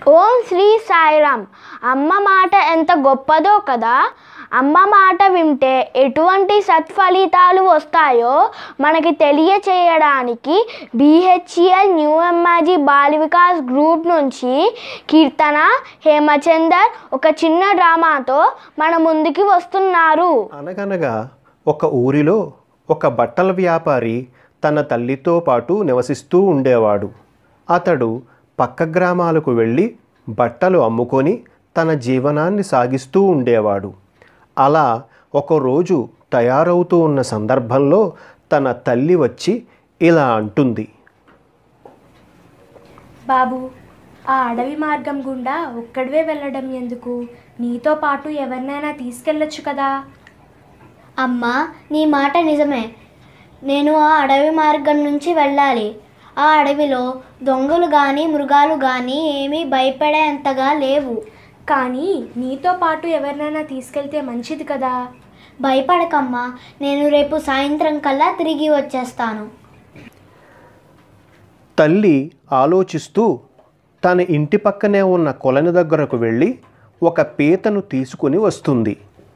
ఓం శ్రీ సాయిరామ్ అమ్మ మాట ఎంత గొప్పదో కదా అమ్మ మాట వింటే ఎటువంటి సత్ఫలితాలు వస్తాయో మనకి తెలియచేయడానికి BHEL new MRG Bala Vikas group నుంచి కీర్తన హేమచందర్ ఒక చిన్న డ్రామాతో మన ముందుకి వస్తున్నారు అనగనగా ఒక ఊరిలో ఒక బట్టల వ్యాపారి తన తల్లితో పాటు నివసిస్తూ ఉండేవాడు అతడు పక్క గ్రామాలకు వెళ్ళి బట్టలు అమ్ముకొని తన జీవనాన్ని సాగిస్తూ ఉండేవాడు అలా ఒకరోజు తయారవుతూ ఉన్న సందర్భంలో తన తల్లి వచ్చి ఇలా అంటుంది బాబు ఆ అడవి మార్గం గుండా ఒక్కడివే వెళ్ళడం ఎందుకు నీతో పాటు ఎవరినైనా తీసుకెళ్ళొచ్చు కదా అమ్మా నీ మాట నిజమే నేను ఆ అడవి మార్గం నుంచి వెళ్ళాలి ఆ అడవిలో దొంగలు కానీ మృగాలు కానీ ఏమీ భయపడేంతగా లేవు కానీ నీతో పాటు ఎవరినైనా తీసుకెళ్తే మంచిది కదా భయపడకమ్మా నేను రేపు సాయంత్రం కల్లా తిరిగి వచ్చేస్తాను తల్లి ఆలోచిస్తూ తన ఇంటి పక్కనే ఉన్న కొలని దగ్గరకు వెళ్ళి ఒక పీతను తీసుకుని వస్తుంది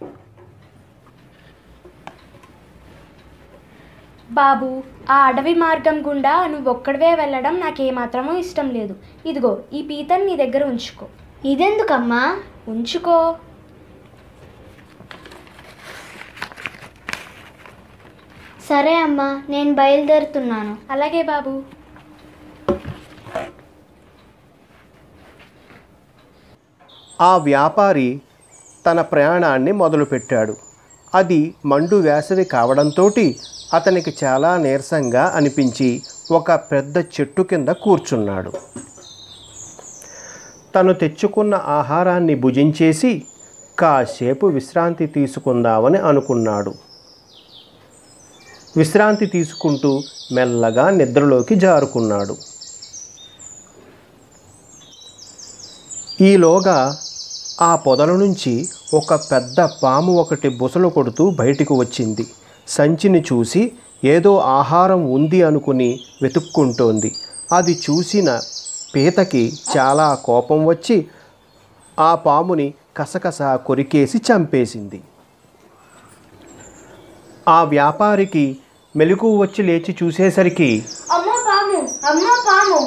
బాబు ఆ అడవి మార్గం గుండా నువ్వు ఒక్కడివే వెళ్ళడం నాకేమాత్రమూ ఇష్టం లేదు ఇదిగో ఈ పీతని నీ దగ్గర ఉంచుకో ఇదెందుకమ్మా ఉంచుకో సరే అమ్మా నేను బయలుదేరుతున్నాను అలాగే బాబు ఆ వ్యాపారి తన ప్రయాణాన్ని మొదలుపెట్టాడు అది మండు వేసవి కావడంతో అతనికి చాలా నీరసంగా అనిపించి ఒక పెద్ద చెట్టు కింద కూర్చున్నాడు తను తెచ్చుకున్న ఆహారాన్ని భుజించేసి కాసేపు విశ్రాంతి తీసుకుందామని అనుకున్నాడు విశ్రాంతి తీసుకుంటూ మెల్లగా నిద్రలోకి జారుకున్నాడు ఈలోగా ఆ పొదల నుంచి ఒక పెద్ద పాము ఒకటి బుసలు కొడుతూ బయటికి వచ్చింది సంచిని చూసి ఏదో ఆహారం ఉంది అనుకుని వెతుక్కుంటోంది అది చూసిన పీతకి చాలా కోపం వచ్చి ఆ పాముని కసకస కొరికేసి చంపేసింది ఆ వ్యాపారికి మెలకు వచ్చి లేచి చూసేసరికి అమ్మో పాము అమ్మో పాము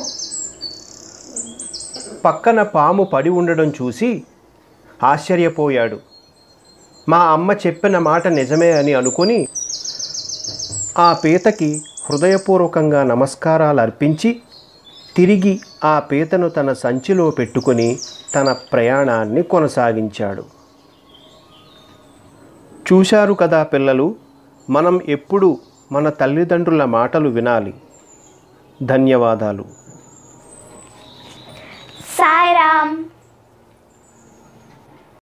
పక్కన పాము పడి ఉండడం చూసి ఆశ్చర్యపోయాడు మా అమ్మ చెప్పిన మాట నిజమే అని అనుకుని ఆ పీతకి హృదయపూర్వకంగా నమస్కారాలు అర్పించి తిరిగి ఆ పీతను తన సంచిలో పెట్టుకొని తన ప్రయాణాన్ని కొనసాగించాడు చూశారు కదా పిల్లలు మనం ఎప్పుడు మన తల్లిదండ్రుల మాటలు వినాలి ధన్యవాదాలు సాయిరామ్